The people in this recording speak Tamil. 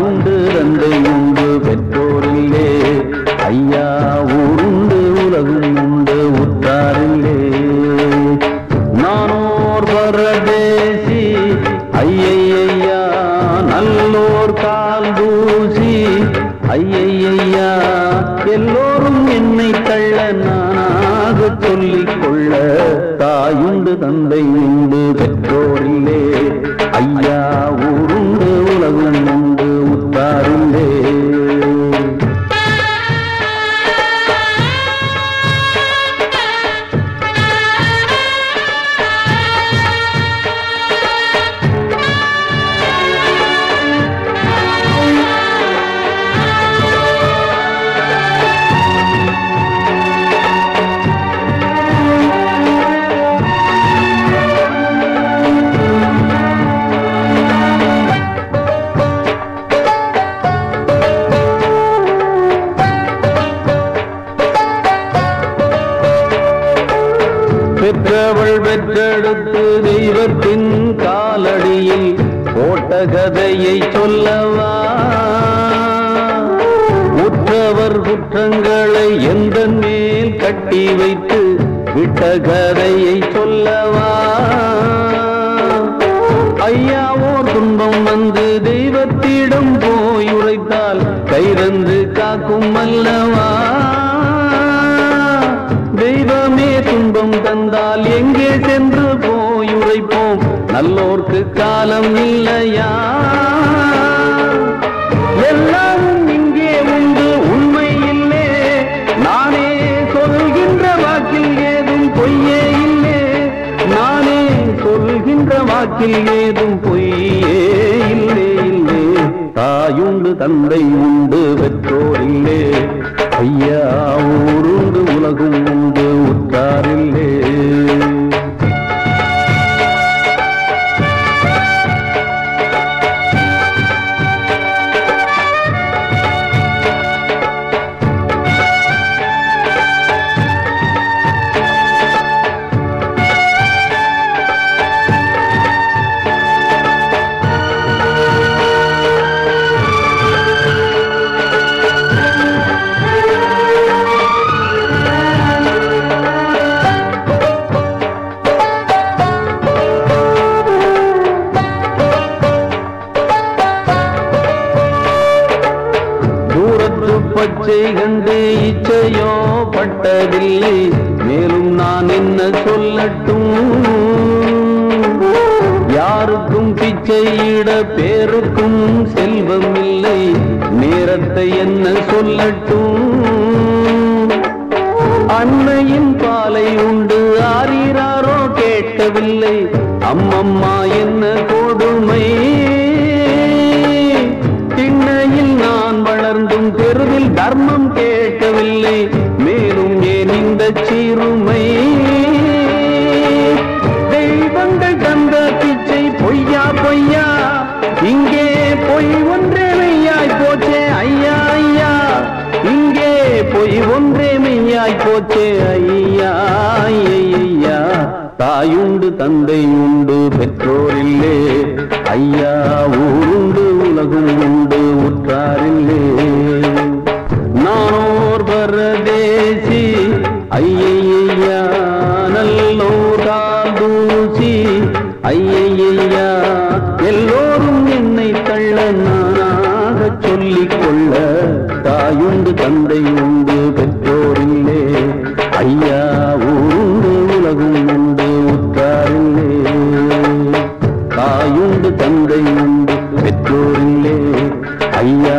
தாயுண்டு தந்தை உண்டு பெற்றோரில்லே ஐயா ஊருண்டு உலகும் உண்டு உற்றாரில்லே நானோர் பரதேசி ஐயையா நல்லோர் கால் தூசி ஐயையா எல்லோரும் என்னை தள்ள நானாக சொல்லிக் கொள்ள தாயுண்டு தந்தை உண்டு பெற்றோரில்லே ஐயா ஊருண்டு உலகம் உண்டு உத்தாரில்லே பெற்றவள் பெற்றெடுத்து தெய்வத்தின் காலடியில் போட்ட கதையை சொல்லவா உற்றவர் குற்றங்களை எந்த மேல் கட்டி வைத்து விட்ட கதையை சொல்லவா ஐயாவோர் துன்பம் வந்து தெய்வத்திடம் போய் உரைத்தால் கைரந்து காக்கும் அல்லவா தெய்வமே துன்பம் தந்தால் எங்கே சென்று போய் உரைப்போம் நல்லோர்க்கு காலம் இல்லையா எல்லாமும் இங்கே உண்டு உண்மை இல்லே நானே சொல்கின்ற வாக்கில் ஏதும் பொய்யே இல்லே நானே சொல்கின்ற வாக்கில் ஏதும் பொய்யே இல்லே இல்லே தாயுண்டு தந்தை உண்டு பெற்றோர் இல்லே ஐயா ஊருண்டு உலகும் உண்டு உற்றாரில்லே தூரத்து பச்சை கண்டு இச்சையோ பட்டதில்லை மேலும் நான் என்ன சொல்லட்டும் யாருக்கும் பிச்சையிட பேருக்கும் செல்வம் இல்லை நேரத்தை என்ன சொல்லட்டும் அன்னையின் பாலை உண்டு ஆரீராரோ கேட்கவில்லை அம்மம்மா என்ன கொடுமை திண்ணையில் நான் வளர்ந்தும் தெருவில் தர்மம் கேட்கவில்லை மேலும் ஏன் இந்த சீருமை தெய்வங்கள் தந்த பிச்சை பொய்யா பொய்யா இங்கே பொய் ஒன்றே மெய்யாய் போச்சே ஐயா ஐயா இங்கே பொய் ஒன்றே மெய்யாய் போச்சே ஐயா ஐயா தாயுண்டு தந்தை உண்டு பெற்றோரில்லே ஐயா ஊருண்டு உலகம் உண்டு உற்றாரில்லே நானோர் பரதேசி ஐயையா நல்லோர் கால் தூசி ஐயையா எல்லோரும் என்னை தள்ள நானாக சொல்லிக் கொள்ள தாயுண்டு தந்தை உண்டு பெற்றோரில்லே ஐயா ஊருண்டு உலகும் உண்டு உற்றாரில்லே தாயுண்டு தந்தை உண்டு பெற்றோரில்லே ஐயா